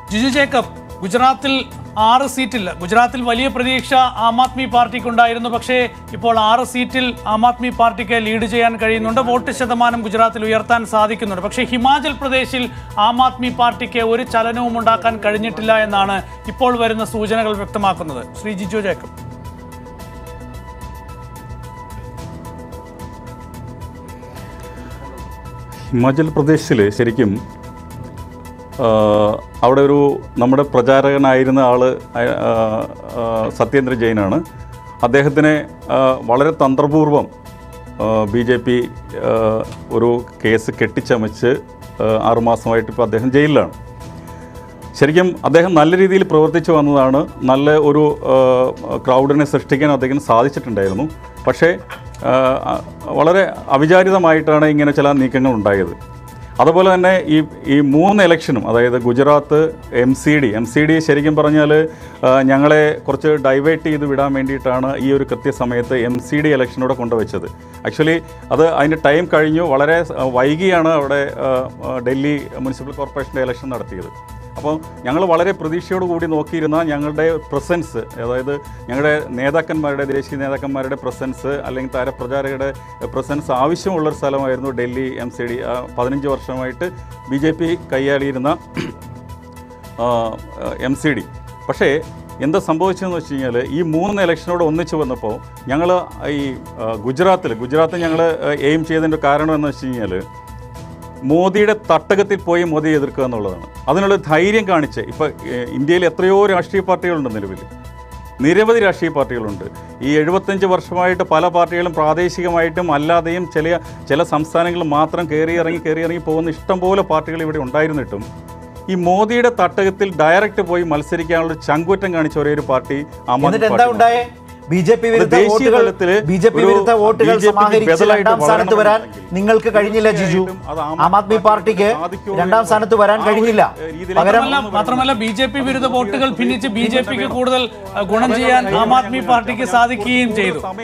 Jiju Jacob ഗുജറാത്തിൽ ആറ് സീറ്റിൽ ഗുജറാത്തിൽ വലിയ പ്രതീക്ഷ ആം ആദ്മി പാർട്ടിക്കുണ്ടായിരുന്നു പക്ഷേ ഇപ്പോൾ ആറ് സീറ്റിൽ ആം ആദ്മി പാർട്ടിക്ക് ലീഡ് ചെയ്യാൻ കഴിയുന്നുണ്ട് വോട്ട് ശതമാനം ഗുജറാത്തിൽ ഉയർത്താൻ സാധിക്കുന്നുണ്ട് പക്ഷേ ഹിമാചൽ പ്രദേശിൽ ആം ആദ്മി പാർട്ടിക്ക് ഒരു ചലനവും ഉണ്ടാക്കാൻ കഴിഞ്ഞിട്ടില്ല എന്നാണ് ഇപ്പോൾ വരുന്ന സൂചനകൾ വ്യക്തമാക്കുന്നത് ശ്രീ ജിജു ജേക്കബ് ഹിമാചൽ പ്രദേശിൽ ശരിക്കും ആ, അവിടെ ഒരു നമ്മുടെ പ്രചാരകനായിരുന്ന ആൾ സത്യേന്ദ്ര ജെയിനാണ് അദ്ദേഹത്തിനെ ആ, വളരെ തന്ത്രപൂർവം ബി ജെ പി ഒരു കേസ് കെട്ടിച്ചമച്ച് ആ, ആറുമാസമായിട്ട് ഇപ്പോൾ അദ്ദേഹം ജയിലിലാണ് ശരിക്കും അദ്ദേഹം നല്ല രീതിയിൽ പ്രവർത്തിച്ചു വന്നതാണ് നല്ല ഒരു ക്രൗഡിനെ സൃഷ്ടിക്കാൻ അദ്ദേഹത്തിന് സാധിച്ചിട്ടുണ്ടായിരുന്നു പക്ഷേ ആ, വളരെ അവിചാരിതമായിട്ടാണ് ഇങ്ങനെ ചില നീക്കങ്ങൾ ഉണ്ടായത് അതുപോലെ തന്നെ ഈ ഈ മൂന്ന് ഇലക്ഷനും അതായത് Gujarat M C D M C D ശരിക്കും പറഞ്ഞാൽ ആ, ഞങ്ങളെ കുറച്ച് ഡൈവേർട്ട് ചെയ്ത് വിടാൻ വേണ്ടിയിട്ടാണ് ഈ ഒരു കൃത്യസമയത്ത് എം സി ഡി ഇലക്ഷനൂടെ കൊണ്ടുവച്ചത് ആക്ച്വലി അത് അതിൻ്റെ ടൈം കഴിഞ്ഞു വളരെ ആ, വൈകിയാണ് അവിടെ ആ, ആ, ഡൽഹി മുനിസിപ്പൽ കോർപ്പറേഷൻ്റെ ഇലക്ഷൻ നടത്തിയത് അപ്പോൾ ഞങ്ങൾ വളരെ പ്രതീക്ഷയോട് കൂടി നോക്കിയിരുന്ന ഞങ്ങളുടെ പ്രസൻസ് അതായത് ഞങ്ങളുടെ നേതാക്കന്മാരുടെ ദേശീയ നേതാക്കന്മാരുടെ പ്രസൻസ് അല്ലെങ്കിൽ താരപ്രചാരകരുടെ പ്രസൻസ് ആവശ്യമുള്ളൊരു സ്ഥലമായിരുന്നു ഡൽഹി എം സി ഡി പതിനഞ്ച് വർഷമായിട്ട് ബി ജെ പി കൈയാളിയിരുന്ന എം സി ഡി പക്ഷേ എന്താ സംഭവിച്ചതെന്ന് വെച്ച് കഴിഞ്ഞാൽ ഈ മൂന്ന് ഇലക്ഷനോട് ഒന്നിച്ച് വന്നപ്പോൾ ഞങ്ങൾ ഈ ആ, ഗുജറാത്തിൽ ഗുജറാത്തിൽ ഞങ്ങൾ എയിം ചെയ്തതിൻ്റെ കാരണം എന്ന് വെച്ച് കഴിഞ്ഞാൽ മോദിയുടെ തട്ടകത്തിൽ പോയി മോദിയെ എതിർക്കുക എന്നുള്ളതാണ് അതിനുള്ള ധൈര്യം കാണിച്ച് ഇപ്പോൾ ഇന്ത്യയിൽ എത്രയോ രാഷ്ട്രീയ പാർട്ടികളുണ്ട് നിലവിൽ നിരവധി രാഷ്ട്രീയ പാർട്ടികളുണ്ട് ഈ എഴുപത്തഞ്ച് വർഷമായിട്ട് പല പാർട്ടികളും പ്രാദേശികമായിട്ടും അല്ലാതെയും ചില ചില സംസ്ഥാനങ്ങളിൽ മാത്രം കയറി ഇറങ്ങി കയറി ഇറങ്ങി പോകുന്ന ഇഷ്ടംപോലെ പാർട്ടികൾ ഇവിടെ ഉണ്ടായിരുന്നിട്ടും ഈ മോദിയുടെ തട്ടകത്തിൽ ഡയറക്റ്റ് പോയി മത്സരിക്കാനുള്ള ചങ്കൂറ്റം കാണിച്ച ഒരേ ഒരു പാർട്ടി ആം ആദ്മി എന്നിട്ട് എന്താ പാർട്ടി ഉണ്ടായേ ബി ജെ പി വിരുദ്ധ ദേശീയ വോട്ടുകൾ തലത്തില് ബി ജെ പി ഒരു വിരുദ്ധ വോട്ടുകൾ BJP ക്ക് സമാഹരിച്ച് ബദലായിട്ട് രണ്ടാം സ്ഥാനത്ത് വരാൻ വളരണമെന്നുണ്ടെങ്കിൽ നിങ്ങൾക്ക് കഴിഞ്ഞില്ല ജിജു തീർച്ചയായിട്ടും അത് ആം ആം ആദ്മി പാർട്ടിക്ക് സാധിക്കുമോ രണ്ടാം സ്ഥാനത്ത് വരാൻ ആ ഒരു കഴിഞ്ഞില്ല രീതിയിലേക്ക് പകരം മാത്രമല്ല മാത്രമല്ല ബി ജെ പി വിരുദ്ധ വോട്ടുകൾ ഭിന്നിച്ച് ബി ജെ പിക്ക് കൂടുതൽ അഹ്, ഗുണം ചെയ്യാൻ ആം ആദ്മി പാർട്ടിക്ക് സാധിക്കുകയും ചെയ്തു